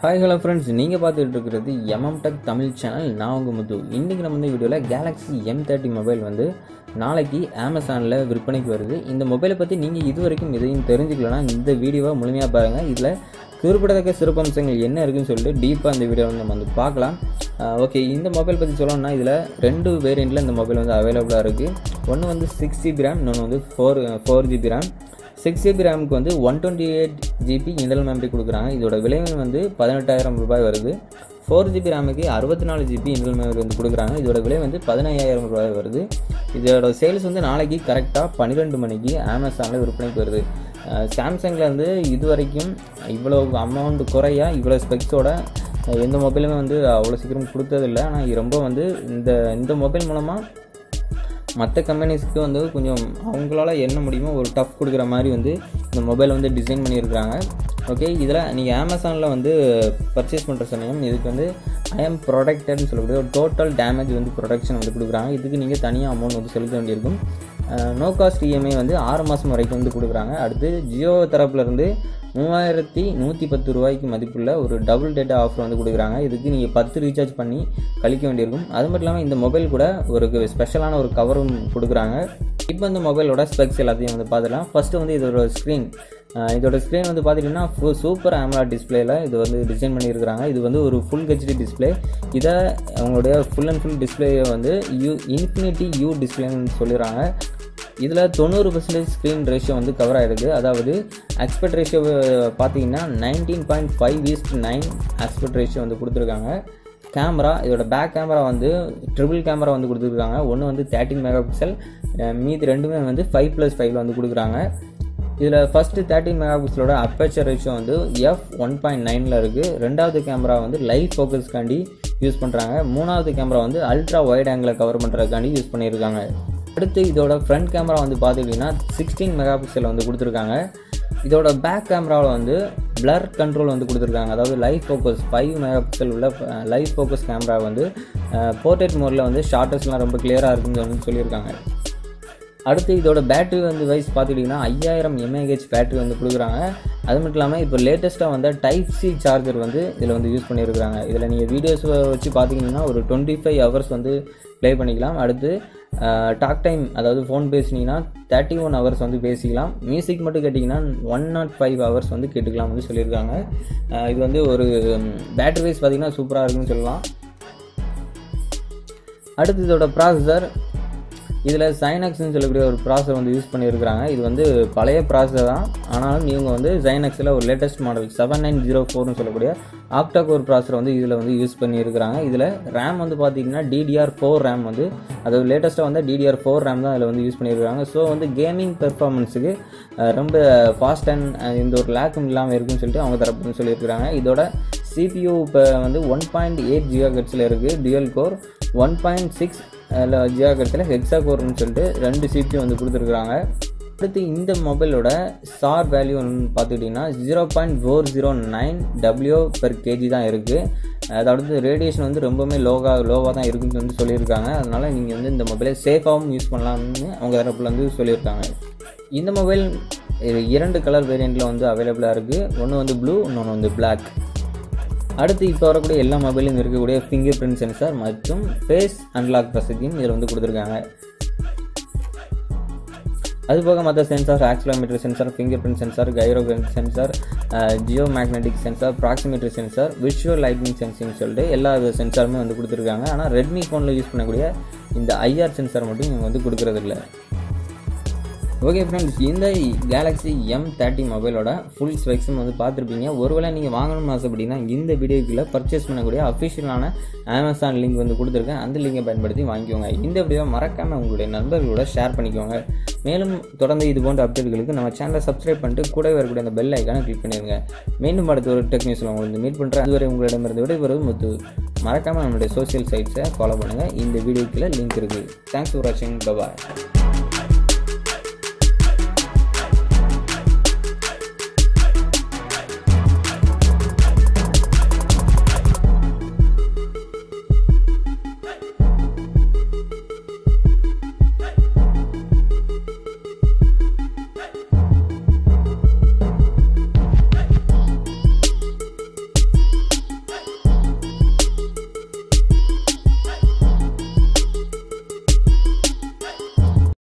hi hello friends நீங்கள் பார்த்துட்டு இருக்கிறது எம்எம் டெக் தமிழ் சேனல் நான் உங்கள் முத்து இன்றைக்கி நம்ம இந்த வீடியோவில் கேலக்ஸி எம் தேர்ட்டி மொபைல் வந்து நாளைக்கு அமேசானில் விற்பனைக்கு வருது இந்த மொபைலை பற்றி நீங்கள் இது வரைக்கும் எதையும் தெரிஞ்சுக்கலனா இந்த வீடியோவை முழுமையாக பாருங்கள் இதில் குறிப்பிடத்தக்க சிறப்பம்சங்கள் என்ன இருக்குன்னு சொல்லிட்டு டீப்பாக இந்த வீடியோ நம்ம வந்து பார்க்கலாம் ஓகே இந்த மொபைல் பற்றி சொல்லணும்னா இதில் ரெண்டு வேரியண்ட்டில் இந்த மொபைல் வந்து அவைலபிளாக இருக்குது ஒன்று வந்து சிக்ஸ் ஜிபி ரேம் இன்னொன்று வந்து four four GB RAM six GB ரேமுக்கு வந்து one twenty eight GB internal memory கொடுக்குறாங்க இதோட விலை வந்து பதினெட்டாயிரம் ரூபாய் வருது ஃபோர் ஜிபி ரேமுக்கு அறுபத்தி நாலு ஜிபி இன்டர்னல் மெமரி வந்து கொடுக்குறாங்க இதோட விலை வந்து பதினையாயிரம் ரூபாய் வருது இதோட சேல்ஸ் வந்து நாளைக்கு கரெக்டாக பன்னிரெண்டு மணிக்கு அமேசானில் விற்பனைக்கு வருது சாம்சங்கில் வந்து இது வரைக்கும் இவ்வளோ அமௌண்ட் குறையா இவ்வளோ ஸ்பெக்ஸோட எந்த மொபைலுமே வந்து அவ்வளோ சீக்கிரம் கொடுத்ததில்லை ஆனால் இது ரொம்ப வந்து இந்த இந்த மொபைல் மூலமாக மற்ற கம்பெனிஸ்க்கு வந்து கொஞ்சம் அவங்களால என்ன முடியுமோ ஒரு டஃப் கொடுக்குற மாதிரி வந்து இந்த மொபைல் வந்து டிசைன் பண்ணியிருக்கிறாங்க ஓகே இதில் நீங்கள் அமேசானில் வந்து பர்ச்சேஸ் பண்ணுற சமயம் இதுக்கு வந்து ஐஎம் ப்ரொடக்டட்னு சொல்லக்கூடிய ஒரு டோட்டல் டேமேஜ் வந்து ப்ரொடக்ஷன் வந்து கொடுக்குறாங்க இதுக்கு நீங்கள் தனியாக அமௌண்ட் வந்து செலுத்த வேண்டியிருக்கும் நோ காஸ்ட் இஎம்ஐ வந்து ஆறு மாதம் வரைக்கும் வந்து கொடுக்குறாங்க அடுத்து ஜியோ தரப்புலேருந்து மூவாயிரத்தி நூற்றி பத்து ரூபாய்க்கு மதிப்புள்ள ஒரு டபுள் டேட்டா ஆஃபர் வந்து கொடுக்குறாங்க இதுக்கு நீங்கள் பத்து ரீசார்ஜ் பண்ணி கழிக்க வேண்டியிருக்கும் அது மட்டும் இல்லாமல் இந்த மொபைல் கூட ஒரு ஸ்பெஷலான ஒரு கவரும் கொடுக்குறாங்க இப்போ இந்த மொபைலோட ஸ்பெக்ஸ் எல்லாத்தையும் வந்து பார்த்துக்கலாம் ஃபஸ்ட்டு வந்து இதோட ஸ்க்ரீன் இதோட ஸ்க்ரீன் வந்து பார்த்திங்கன்னா சூப்பர் ஆம்லா டிஸ்பிளேயில் இது வந்து டிசைன் பண்ணியிருக்கிறாங்க இது வந்து ஒரு ஃபுல் ஹெச்டி டிஸ்பிளே இதை அவங்களுடைய ஃபுல் அண்ட் ஃபுல் டிஸ்பிளேயை வந்து யூ இன்ஃபினிட்டி யூ டிஸ்பிளேன்னு சொல்லிடுறாங்க இதில் தொண்ணூறு பர்சன்டேஜ் ஸ்க்ரீன் ரேஷியோ வந்து கவர் ஆகிடுது அதாவது எக்ஸ்பெக்ட் ரேஷியோ பார்த்தீங்கன்னா nineteen point five is to nine aspect ratio வந்து கொடுத்துருக்காங்க கேமரா இதோட பேக் கேமரா வந்து ட்ரிபிள் கேமரா வந்து கொடுத்துருக்காங்க ஒன்று வந்து தேர்ட்டின் மெகா பிக்சல் மீதி ரெண்டுமே வந்து ஃபைவ் ப்ளஸ் ஃபைவ்ல வந்து கொடுக்குறாங்க இதில் ஃபஸ்ட்டு தேர்ட்டின் மெகா பிக்சலோட அப்பேச்சர் ரேஷியோ வந்து எஃப் ஒன் பாயிண்ட் நைனில் இருக்குது ரெண்டாவது கேமரா வந்து லைட் ஃபோக்கஸ்க்காண்டி யூஸ் பண்ணுறாங்க மூணாவது கேமரா வந்து அல்ட்ரா வைட் ஆங்கிளை கவர் பண்ணுறதுக்காண்டி யூஸ் பண்ணியிருக்காங்க அடுத்து இதோட ஃப்ரண்ட் கேமரா வந்து பார்த்துக்கிட்டிங்கன்னா சிக்ஸ்டீன் மெகா பிக்சல் வந்து கொடுத்துருக்காங்க இதோட பேக் கேமராவில் வந்து பிளர் கண்ட்ரோல் வந்து கொடுத்துருக்காங்க அதாவது live focus five mega pixel உள்ள லைவ் ஃபோக்கஸ் கேமரா வந்து போர்ட்ரேட் மோடில் வந்து ஷார்ட்டஸ்லாம் ரொம்ப கிளியராக இருக்குன்னு வந்து சொல்லியிருக்காங்க அடுத்து இதோட பேட்டரி வந்து வைஸ் பார்த்துக்கிட்டிங்கன்னா ஐயாயிரம் எம்ஏஹெச் பேட்டரி வந்து கொடுக்குறாங்க அது மட்டும் இல்லாமல் இப்போ லேட்டஸ்ட்டாக வந்த டைப் சி சார்ஜர் வந்து இதில் வந்து யூஸ் பண்ணியிருக்கிறாங்க இதில் நீங்கள் வீடியோஸ் வச்சு பார்த்தீங்கன்னா ஒரு டுவெண்ட்டி ஃபைவ் ஹவர்ஸ் வந்து ப்ளே பண்ணிக்கலாம் அடுத்து டாக் டைம் அதாவது ஃபோன் பேசினீங்கன்னா தேர்ட்டி ஒன் ஹவர்ஸ் வந்து பேசிக்கலாம் மியூசிக் மட்டும் கேட்டிங்கன்னா ஒன் நாட் ஃபைவ் ஹவர்ஸ் வந்து கேட்டுக்கலாம் வந்து சொல்லியிருக்காங்க இது வந்து ஒரு பேட்டரி வைஸ் பார்த்திங்கன்னா சூப்பராக இருக்குன்னு சொல்லலாம் அடுத்து இதோட ப்ராசஸர் இதில் சைனக்ஸ்னு சொல்லக்கூடிய ஒரு ப்ராசர் வந்து யூஸ் பண்ணியிருக்கிறாங்க இது வந்து பழைய ப்ராசர் தான் ஆனாலும் இவங்க வந்து சைனக்ஸில் ஒரு latest model seven nine zero ஃபோர்னு சொல்லக்கூடிய ஆக்டா கோர் ப்ராசர் வந்து இதில் வந்து யூஸ் பண்ணியிருக்கிறாங்க இதில் ரேம் வந்து பார்த்தீங்கன்னா டிடிஆர் ஃபோர் ரேம் வந்து அதாவது லேட்டஸ்ட்டாக வந்து டிடிஆர் ஃபோர் ரேம் தான் இதில் வந்து யூஸ் பண்ணியிருக்காங்க ஸோ வந்து கேமிங் பெர்ஃபார்மன்ஸுக்கு ரொம்ப ஃபாஸ்ட் அண்ட் இந்த ஒரு லேக்கும் இல்லாமல் இருக்குன்னு சொல்லிட்டு அவங்க தரப்புன்னு சொல்லியிருக்கிறாங்க இதோட சிபியூ இப்போ வந்து ஒன் பாயிண்ட் எயிட் ஜியோ கட்ஸில் இருக்குது dual core one point six ஜியோ கட்ஸில் ஹெக்ஸா கோர்னு சொல்லிட்டு ரெண்டு சிபியூ வந்து கொடுத்துருக்குறாங்க அடுத்து இந்த மொபைலோட சார் வேல்யூ பார்த்துக்கிட்டிங்கன்னா zero point four zero nine W per kg தான் இருக்குது அதாவது ரேடியேஷன் வந்து ரொம்பவுமே லோவாக லோவாக தான் இருக்குன்னு வந்து சொல்லியிருக்காங்க அதனால் நீங்கள் வந்து இந்த மொபைலை சேஃபாகவும் யூஸ் பண்ணலாம்னு அவங்க தரப்பில் வந்து சொல்லியிருக்காங்க இந்த மொபைல் இரண்டு கலர் வேரியண்ட்டில் வந்து அவைலபிளாக இருக்குது ஒன்று வந்து ப்ளூ இன்னொன்று வந்து பிளாக் அடுத்து இப்போ வரக்கூடிய எல்லா மொபைலும் இருக்கக்கூடிய ஃபிங்கர் பிரிண்ட் சென்சார் மற்றும் ஃபேஸ் அன்லாக் வசதியும் இதில் வந்து கொடுத்துருக்காங்க அதுபோக மற்ற sensor accelerometer sensor finger print sensor gyrograph sensor geo magnetic sensor proximeter sensor visual lighting sensing சொல்லிட்டு எல்லா சென்சாருமே வந்து கொடுத்துருக்காங்க ஆனால் ரெட்மி ஃபோனில் யூஸ் பண்ணக்கூடிய இந்த ஐஆர் சென்சார் மட்டும் இவங்க வந்து கொடுக்குறதில்ல ஓகே ஃப்ரெண்ட்ஸ் இந்த கேலக்ஸி எம் தேர்ட்டி மொபைலோட ஃபுல் ஸ்பெக்ஸும் வந்து பார்த்துருப்பீங்க ஒருவேளை நீங்கள் வாங்கணும்னு ஆசைப்பட்டீங்கன்னா இந்த வீடியோக்குள்ளே பர்ச்சேஸ் பண்ணக்கூடிய அஃபிஷியலான அமேசான் லிங்க் வந்து கொடுத்துருக்கேன் அந்த லிங்கை பயன்படுத்தி வாங்கிக்கோங்க இந்த வீடியோ மறக்காமல் உங்களுடைய நண்பர்களோட ஷேர் பண்ணிக்கோங்க மேலும் தொடர்ந்து இது போன்ற அப்டேட்களுக்கு நம்ம சேனலை சப்ஸ்கிரைப் பண்ணிட்டு கூட வரக்கூடிய அந்த பெல் ஐக்கானை கிளிக் பண்ணிடுங்க மீண்டும் அடுத்த ஒரு டெக் நியூஸில் உங்களுக்கு மீட் பண்ணுறேன் அதுவரை உங்களிடமிருந்து விடைபெறுவது முத்து மறக்காமல் நம்மளுடைய சோசியல் சைட்ஸை ஃபாலோ பண்ணுங்கள் இந்த வீடியோக்குள்ளே லிங்க் இருக்குது தேங்க்ஸ் ஃபார் வாட்சிங் பபாய்